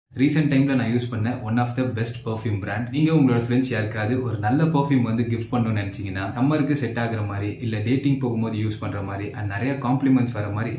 recent டைம்ல நான் use பண்ண one of the best perfume brand நீங்க உங்களோட ஃப்ரெண்ட்ஸ் யாருக்காவது ஒரு நல்ல பர்ஃப்யூம் வந்து கிஃப்ட் பண்ணணும்னு நினைச்சீங்கன்னா சம்மருக்கு செட் ஆகுற மாதிரி இல்ல டேட்டிங் போகும்போது யூஸ் பண்ற மாதிரி and நிறைய காம்ப்ளிமெண்ட்ஸ் வர மாதிரி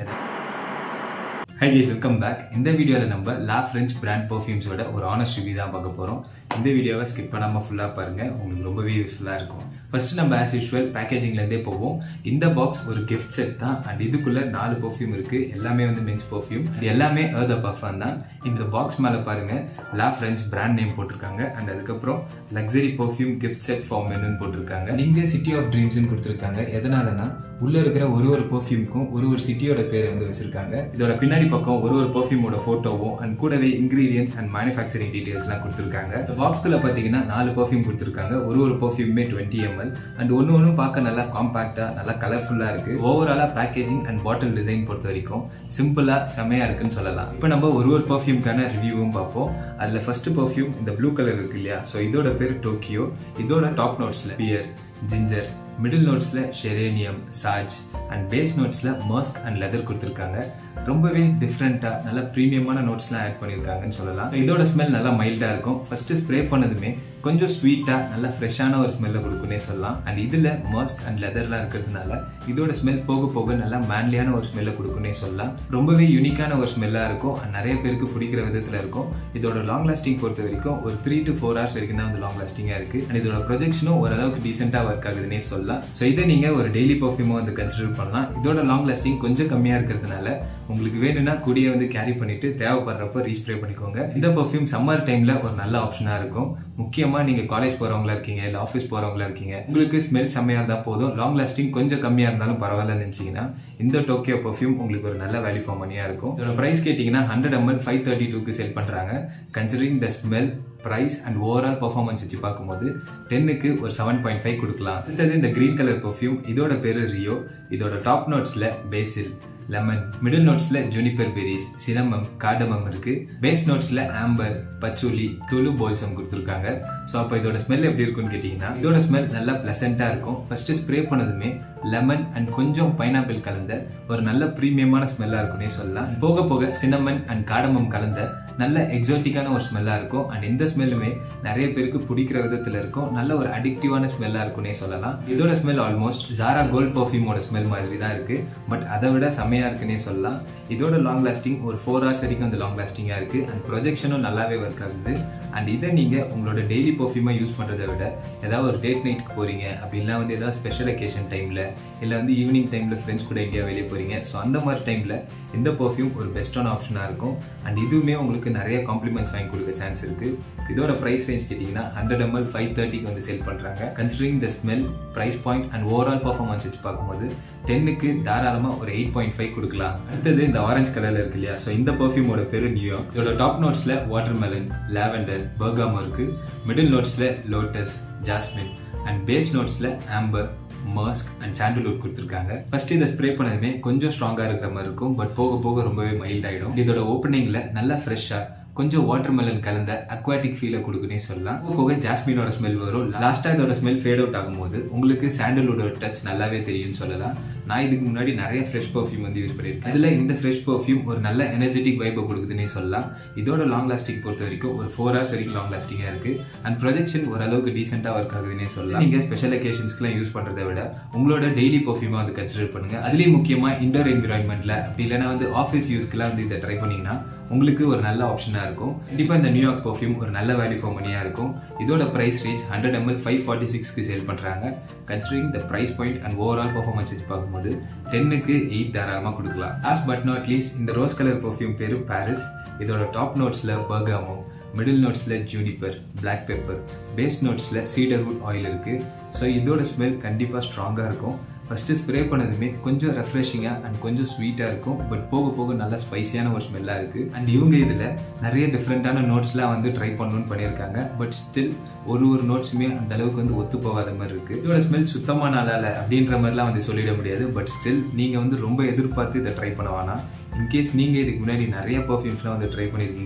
ஹை கேஸ் வெல்கம் பேக் இந்த வீடியோவில் நம்ம லா ஃப்ரெஞ்ச் பிராண்ட் பர்ஃப்யூம்ஸோட ஒரு ஆனஸ்ட் ரிவ்யூ தான் பார்க்க போகிறோம் இந்த வீடியோவை ஸ்கிப் பண்ணாமல் ஃபுல்லாக பாருங்கள் உங்களுக்கு ரொம்பவே யூஸ்ஃபுல்லாக இருக்கும் ஃபர்ஸ்ட் நம்ம ஆஸ் யூஷுவல் பேக்கேஜிங்லேருந்தே போவோம் இந்த பாக்ஸ் ஒரு கிஃப்ட் செட் தான் அண்ட் இதுக்குள்ள நாலு பர்ஃப்யூம் இருக்குது எல்லாமே வந்து மென்ஸ் பர்ஃப்யூம் இது எல்லாமே ஏர்த பர்ஃபன் தான் இந்த பாக்ஸ் மேலே பாருங்கள் லா ஃப்ரெஞ்ச் பிராண்ட் நேம் போட்டிருக்காங்க அண்ட் அதுக்கப்புறம் luxury perfume gift set for மெனுன்னு போட்டிருக்காங்க நீங்கள் சிட்டி ஆஃப் ட்ரீம்ஸ்னு கொடுத்துருக்காங்க எதனாலனா உள்ள இருக்கிற ஒரு ஒரு பர்ஃப்யூமுக்கும் ஒரு ஒரு சிட்டியோட பேர் வந்து வச்சிருக்காங்க இதோட பின்னாடி பக்கம் ஒரு ஒரு பர்ஃப்யூமோட போட்டோவும் அண்ட் கூடவே இன்கிரீடியன்ஸ் அண்ட் மேனுஃபேக்சரிங் டீடைல்ஸ்லாம் கொடுத்துருக்காங்க இந்த பாக்ஸ்குள்ள பார்த்தீங்கன்னா நாலு பர்ஃப்யூம் கொடுத்துருக்காங்க ஒரு ஒரு பர்ஃப்யூமே டுவெண்ட்டி எம்எல் அண்ட் ஒன்று ஒன்றும் பார்க்க நல்லா காம்பாக்டா நல்லா கலர்ஃபுல்லாக இருக்கு ஓவராலா பேக்கேஜிங் அண்ட் பாட்டில் டிசைன் பொறுத்த வரைக்கும் சிம்பிளா செமையா இருக்குன்னு சொல்லலாம் இப்போ நம்ம ஒரு ஒரு பர்ஃப்யூம்க்கான ரிவ்யூவும் பார்ப்போம் அதில் ஃபர்ஸ்ட் பர்ஃப்யூம் இந்த ப்ளூ கலர் இருக்கு இல்லையா ஸோ இதோட பேர் டோக்கியோ இதோட டாப் நோட்ஸ்ல பியர் ஜிஞ்சர் மிடில் நோட்ஸில் ஷெரேனியம் சாஜ் அண்ட் பேஸ் நோட்ஸில் மஸ்க் அண்ட் லெதர் கொடுத்துருக்காங்க ரொம்பவே டிஃப்ரெண்ட்டாக நல்ல ப்ரீமியமான நோட்ஸ்லாம் ஆட் பண்ணியிருக்காங்கன்னு சொல்லலாம் இதோட ஸ்மெல் நல்லா மைல்டாக இருக்கும் ஃபர்ஸ்ட் ஸ்ப்ரே பண்ணதுமே கொஞ்சம் ஸ்வீட்டாக நல்லா ஃப்ரெஷ்ஷான ஒரு ஸ்மெல்லை கொடுக்குன்னே சொல்லலாம் அண்ட் இதில் மஸ்க் அண்ட் லெதர்லாம் இருக்கிறதுனால இதோட ஸ்மெல் போக போக நல்லா மேன்லியான ஒரு ஸ்மெல்லை கொடுக்குன்னே சொல்லலாம் ரொம்பவே யூனிக்கான ஒரு ஸ்மெல்லாக இருக்கும் அண்ட் நிறைய பேருக்கு பிடிக்கிற விதத்தில் இருக்கும் இதோட லாங் லாஸ்டிங் பொறுத்த வரைக்கும் ஒரு த்ரீ டு ஃபோர் ஹவர்ஸ் வரைக்கும் தான் வந்து லாங் லாஸ்டிங்காக இருக்குது அண்ட் இதோட ப்ரொஜெக்ஷனும் ஓரளவுக்கு டீசெண்டாக ஒர்க் ஆகுதுன்னே சொல்லலாம் ஸோ இதை நீங்கள் ஒரு டெய்லி பர்ஃப்யூமாக வந்து கன்சிடர் பண்ணலாம் இதோட லாங் லாஸ்டிங் கொஞ்சம் கம்மியாக இருக்கிறதுனால உங்களுக்கு வேணும்னா கூடிய வந்து கேரி பண்ணிட்டு தேவைப்படுறப்ப ரீஸ்ப்ரே பண்ணிக்கோங்க இந்த பர்ஃப்யூம் சம்மர் டைம்ல ஒரு நல்ல ஆப்ஷனா இருக்கும் முக்கியமா நீங்க காலேஜ் போறவங்களா இருக்கீங்க இல்ல ஆஃபீஸ் போறவங்களா இருக்கீங்க உங்களுக்கு ஸ்மெல் செம்மையா இருந்தா போதும் லாங் லாஸ்டிங் கொஞ்சம் கம்மியா இருந்தாலும் பரவாயில்ல நினைச்சீங்கன்னா இந்த டோக்கியோ பர்ஃப்யூம் உங்களுக்கு ஒரு நல்ல வேல்யூ ஃபார் மணியா இருக்கும் இதோட பிரைஸ் கேட்டீங்கன்னா ஹண்ட்ரட் எம்எல் ஃபைவ் தேர்ட்டி டூக்கு செல் பண்றாங்க considering the smell price and overall performance வச்சு பார்க்கும்போது டென்னுக்கு ஒரு செவன் பாயிண்ட் ஃபைவ் கொடுக்கலாம் அடுத்தது இந்த கிரீன் கலர் பர்ஃப்யூம் இதோட பேரு ரியோ இதோட டாப் நோட்ஸ்ல பேசில் லெமன் மிடில் நோட்ஸ்ல ஜூனிப்பர் பெரிஸ் சினமம் காடமம் இருக்கு பேஸ் நோட்ஸ்ல ஆம்பர் பச்சூலி துளு போல்சம் கொடுத்துருக்காங்க ஸோ அப்போ இதோட ஸ்மெல் எப்படி இருக்கும்னு கேட்டிங்கன்னா இதோட ஸ்மெல் நல்லா பிளசண்டா இருக்கும் ஃபர்ஸ்ட் ஸ்ப்ரே பண்ணதுமே லெமன் அண்ட் கொஞ்சம் பைனாப்பிள் கலந்த ஒரு நல்ல ப்ரீமியமான ஸ்மெல்லா இருக்கும்னே சொல்லலாம் போக போக சினமன் அண்ட் காடமம் கலந்த நல்ல எக்ஸாட்டிக்கான ஒரு ஸ்மெல்லா இருக்கும் அண்ட் இந்த ஸ்மெல்லுமே நிறைய பேருக்கு பிடிக்கிற விதத்துல இருக்கும் நல்ல ஒரு அடிக்டிவான ஸ்மெல்லா இருக்கும்னே சொல்லலாம் இதோட ஸ்மெல் ஆல்மோஸ்ட் ஜாரா கோல்ட் பர்ஃபியூமோட ஸ்மெல் மாதிரி தான் இருக்கு பட் அதை விட செம்மையா இருக்குன்னே சொல்லலாம் இதோட லாங் லாஸ்டிங் ஒரு ஃபோர் ஹவர்ஸ் வரைக்கும் அந்த லாங் லாஸ்டிங்கா இருக்கு அண்ட் ப்ரொஜெக்ஷனும் நல்லாவே ஒர்க் ஆகுது அண்ட் இதை நீங்க உங்களோட டெய்லி பர்ஃபியூமா யூஸ் பண்றதை விட ஏதாவது ஒரு டேட் நைட்டுக்கு போறீங்க அப்படின்னா வந்து ஏதாவது ஸ்பெஷல் அக்கேஷன் டைம்ல இல்லை வந்து ஈவினிங் டைம்ல ஃப்ரெண்ட்ஸ் கூட எங்கேயா வெளியே போறீங்க ஸோ அந்த மாதிரி டைம்ல இந்த பர்ஃப்யூம் ஒரு பெஸ்ட்டான ஆப்ஷனா இருக்கும் அண்ட் இதுவுமே உங்களுக்கு நிறைய காம்ப்ளிமெண்ட்ஸ் வாங்கி கொடுக்க சான்ஸ் இருக்கு இதோட பிரைஸ் ரேஞ்ச் கேட்டிங்கன்னா ஹண்ட்ரட் எம்எல் ஃபைவ் தேர்ட்டிக்கு வந்து சேல் பண்ணுறாங்க considering the smell price point and overall performance வச்சு பார்க்கும்போது டென்னுக்கு தாராளமாக ஒரு எயிட் பாயிண்ட் ஃபைவ் கொடுக்கலாம் அடுத்தது இந்த ஆரஞ்சு கலரில் இருக்கு இல்லையா ஸோ இந்த பர்ஃப்யூமோட பேர் நியூயார்க் இதோட டாப் நோட்ஸில் வாட்டர் மெலன் லாவெண்டர் பர்காமோ இருக்கு மிடில் நோட்ஸில் லோட்டஸ் ஜாஸ்மின் அண்ட் பேஸ் நோட்ஸில் ஆம்பர் மஸ்க் அண்ட் சாண்டல்வுட் கொடுத்துருக்காங்க ஃபர்ஸ்ட் இதை ஸ்ப்ரே பண்ணதுமே கொஞ்சம் ஸ்ட்ராங்காக இருக்கிற மாதிரி இருக்கும் பட் போக போக ரொம்பவே மைல்ட் ஆகிடும் இதோட ஓப்பனிங்கில் நல்லா ஃப்ரெஷ்ஷாக கொஞ்சம் வாட்டர் மெலன் கலந்த அக்வாட்டிக் ஃபீலை கொடுக்குனே சொல்லலாம் போக ஜாஸ்மினோட ஸ்மெல் வரும் லாஸ்ட்டாக இதோட ஸ்மெல் ஃபேட் அவுட் ஆகும்போது உங்களுக்கு சாண்டல்வுடோட டச் நல்லாவே தெரியும்னு சொல்லலாம் நான் இதுக்கு முன்னாடி நிறைய ஃப்ரெஷ் பர்ஃப்யூம் வந்து யூஸ் பண்ணியிருக்கேன் அதில் இந்த ஃப்ரெஷ் பர்ஃப்யூம் ஒரு நல்ல எனர்ஜெட்டிக் வைப்பை கொடுக்குதுன்னே சொல்லலாம் இதோட லாங் லாஸ்டிங் பொறுத்த வரைக்கும் ஒரு ஃபோர் ஹவர்ஸ் வரைக்கும் லாங் லாஸ்டிங்காக இருக்கு அண்ட் ப்ரொஜெக்ஷன் ஓரளவுக்கு டீசெண்டாக ஒர்க் ஆகுதுன்னே சொல்லலாம் நீங்கள் ஸ்பெஷல் அக்கேஷன்ஸ்க்குலாம் யூஸ் பண்ணுறதை விட உங்களோட டெய்லி பர்ஃப்யூமாக வந்து கன்சிடர் பண்ணுங்க அதுலேயும் முக்கியமாக இண்டோர் என்விரான்மெண்ட்டில் அப்படி இல்லைனா வந்து ஆஃபீஸ் யூஸ்க்குலாம் வந்து இதை ட்ரை பண்ணிங்கன்னா உங்களுக்கு ஒரு நல்ல ஆப்ஷனாக இருக்கும் கண்டிப்பாக இந்த நியூயார்க் பர்ஃப்யூம் ஒரு நல்ல வேல்யூ ஃபார் மணியாக இருக்கும் இதோட price range hundred ML five forty சிக்ஸ்க்கு சேல் பண்ணுறாங்க considering the price point and overall performance வச்சு பார்க்கும்போது டென்னுக்கு எயிட் தாராளமாக கொடுக்கலாம் லாஸ்ட் பட் நாட் லீஸ்ட் இந்த ரோஸ் கலர் பர்ஃப்யூம் பேர் பாரிஸ் இதோட டாப் நோட்ஸில் பர்காமோ மிடில் நோட்ஸில் ஜூனிப்பர் பிளாக் பெப்பர் பேஸ் நோட்ஸில் சீடர்வுட் ஆயில் இருக்குது ஸோ இதோட ஸ்மெல் கண்டிப்பாக ஸ்ட்ராங்காக இருக்கும் ஃபஸ்ட்டு ஸ்ப்ரே பண்ணதுமே கொஞ்சம் ரெஃப்ரெஷிங்காக அண்ட் கொஞ்சம் ஸ்வீட்டாக இருக்கும் பட் போக போக நல்லா ஸ்பைசியான ஒரு ஸ்மெல்லாக இருக்குது அண்ட் இவங்க இதில் நிறைய டிஃப்ரெண்ட்டான நோட்ஸ்லாம் வந்து ட்ரை பண்ணணும்னு பண்ணியிருக்காங்க பட் ஸ்டில் ஒரு ஒரு நோட்ஸுமே அந்த அளவுக்கு வந்து ஒத்து போகாத மாதிரி இருக்குது இதோட ஸ்மெல் சுத்தமான நாளால் அப்படின்ற மாதிரிலாம் வந்து சொல்லிட முடியாது பட் ஸ்டில் நீங்கள் வந்து ரொம்ப எதிர்பார்த்து இதை ட்ரை பண்ண வேணாம் இன்கேஸ் நீங்கள் இதுக்கு முன்னாடி நிறைய பர்ஃப்யூம்ஸ்லாம் வந்து ட்ரை பண்ணியிருக்கீங்க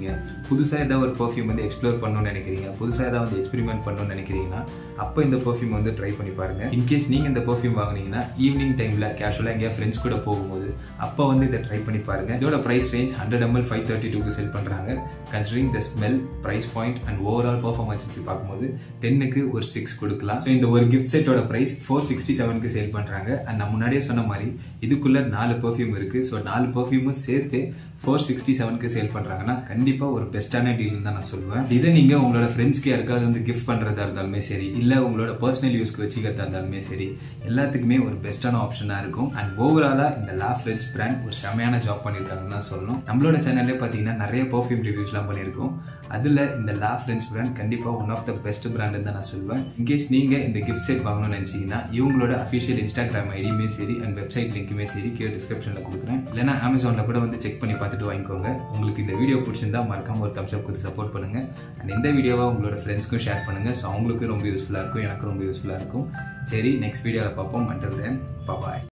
புதுசாக ஏதாவது ஒரு பர்ஃப்யூம் வந்து எக்ஸ்ப்ளோர் பண்ணணும்னு நினைக்கிறீங்க புதுசாக ஏதாவது வந்து எக்ஸ்பெரிமெண்ட் பண்ணணும்னு நினைக்கிறீங்கன்னா அப்போ இந்த பர்ஃப்யூம் வந்து ட்ரை பண்ணி பாருங்க இன்கேஸ் நீங்கள் இந்த பர்ஃப்யூம் வாங்குனீங்கன்னா ஈவினிங் டைமில் கேஷுவலாக எங்கேயா ஃப்ரெண்ட்ஸ் கூட போகும்போது அப்போ வந்து இதை ட்ரை பண்ணி பாருங்க இதோட price range hundred ML five thirty டூக்கு செல் பண்ணுறாங்க considering the smell price point and overall performance வச்சு பார்க்கும்போது டென்னுக்கு ஒரு சிக்ஸ் கொடுக்கலாம் ஸோ இந்த ஒரு கிஃப்ட் செட்டோட ப்ரைஸ் ஃபோர் சிக்ஸ்டி செவனுக்கு சேல் பண்ணுறாங்க அண்ட் நான் முன்னாடியே சொன்ன மாதிரி இதுக்குள்ள நாலு பர்ஃப்யூம் இருக்கு ஸோ நாலு பர்ஃப்யூமும் சேர்த்து ஃபோர் சிக்ஸ்டி செவனுக்கு சேல் பண்ணுறாங்கன்னா கண்டிப்பாக ஒரு பெஸ்ட்டான டீல் தான் நான் சொல்லுவேன் இதை நீங்கள் உங்களோட ஃப்ரெண்ட்ஸ்க்கு யாருக்காவது வந்து கிஃப்ட் பண்ணுறதா இருந்தாலுமே சரி இல்லை உங்களோட பர்சனல் யூஸ்க்கு வச்சுக்கிறதா இருந்தாலுமே சரி எல்லாத்துக்குமே ஒரு பெஸ்ட்டான ஆப்ஷனாக இருக்கும் அண்ட் ஓவராலாக இந்த லா ஃப்ரெண்ட்ஸ் பிராண்ட் ஒரு செமையான ஜாப் பண்ணியிருக்காங்கன்னு தான் சொல்லணும் நம்மளோட சேனல்லே பார்த்தீங்கன்னா நிறைய பர்ஃப்யூம் ரிவ்யூஸ்லாம் பண்ணியிருக்கோம் அதில் இந்த லா ஃப்ரெண்ட்ஸ் பிராண்ட் கண்டிப்பாக ஒன் ஆஃப் த பெஸ்ட் பிராண்டுன்னு தான் நான் சொல்லுவேன் இன்கேஸ் நீங்கள் இந்த கிஃப்ட் செட் வாங்கணும்னு நினச்சிங்கன்னா இவங்களோட அஃபிஷியல் இன்ஸ்டாகிராம் ஐடியுமே சரி அண்ட் வெப்சைட் லிங்க்குமே சரி கீழே டிஸ்கிரிப்ஷனில் கொடுக்குறேன் இல்லைனா அமேசானில் கூட வந்து செக் பண்ணி பார்த்துட்டு வாங்கிக்கோங்க உங்களுக்கு இந்த வீடியோ பிடிச்சிருந்தா மறக்காம ஒரு தம்ஸ் அப் கொடுத்து சப்போர்ட் பண்ணுங்க அண்ட் இந்த வீடியோவை உங்களோட ஃப்ரெண்ட்ஸ்க்கும் ஷேர் பண்ணுங்க ஸோ அவங்களுக்கும் ரொம்ப யூஸ்ஃபுல்லாக இருக்கும் எனக்கும் ரொம்ப யூஸ்ஃபுல்லாக இருக்கும் சரி நெக்ஸ்ட் வீடியோவில் பார்ப்போம் அண்டல் தென் பாய்